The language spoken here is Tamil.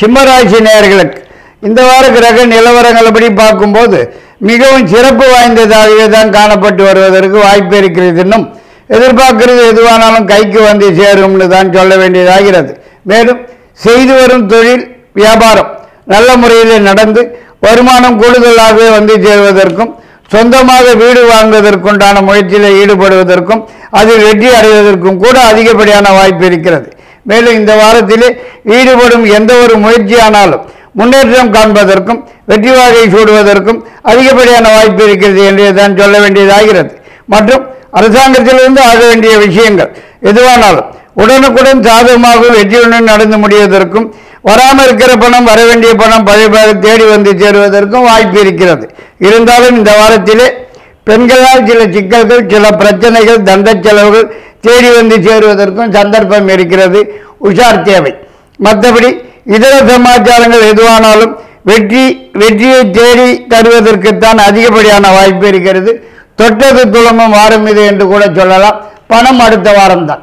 சிம்மராசி நேயர்களுக்கு இந்த வார கிரக நிலவரங்களபடி பார்க்கும்போது மிகவும் சிறப்பு வாய்ந்ததாகவே தான் காணப்பட்டு வருவதற்கு வாய்ப்பு இருக்கிறது இன்னும் எதிர்பார்க்கிறது எதுவானாலும் கைக்கு வந்து சேரும்னு தான் சொல்ல வேண்டியதாகிறது மேலும் செய்து வரும் தொழில் வியாபாரம் நல்ல முறையில் நடந்து வருமானம் கூடுதலாகவே வந்து சேருவதற்கும் சொந்தமாக வீடு வாங்குவதற்குண்டான முயற்சியில் ஈடுபடுவதற்கும் அதில் வெற்றி அடைவதற்கும் கூட அதிகப்படியான வாய்ப்பு இருக்கிறது மேலும் இந்த வாரத்திலே ஈடுபடும் எந்த ஒரு முயற்சியானாலும் முன்னேற்றம் காண்பதற்கும் வெற்றி வாகை சூடுவதற்கும் அதிகப்படியான வாய்ப்பு இருக்கிறது என்று தான் சொல்ல வேண்டியதாகிறது மற்றும் அரசாங்கத்திலிருந்து ஆக வேண்டிய விஷயங்கள் எதுவானாலும் உடனுக்குடன் சாதகமாகவும் வெற்றியுடன் நடந்து முடிவதற்கும் வராமல் இருக்கிற பணம் வர வேண்டிய பணம் பழைய தேடி வந்து சேருவதற்கும் வாய்ப்பு இருக்கிறது இருந்தாலும் இந்த வாரத்திலே பெண்களால் சில சிக்கல்கள் சில பிரச்சனைகள் தண்ட செலவுகள் தேடி வந்து சேருவதற்கும் சந்தர்ப்பம் இருக்கிறது உஷார் தேவை மற்றபடி இதர சமாச்சாரங்கள் எதுவானாலும் வெற்றி வெற்றியை தேடி தருவதற்குத்தான் அதிகப்படியான வாய்ப்பு இருக்கிறது தொட்டது துளமும் வாரம் இது என்று கூட சொல்லலாம் பணம் அடுத்த வாரம்தான்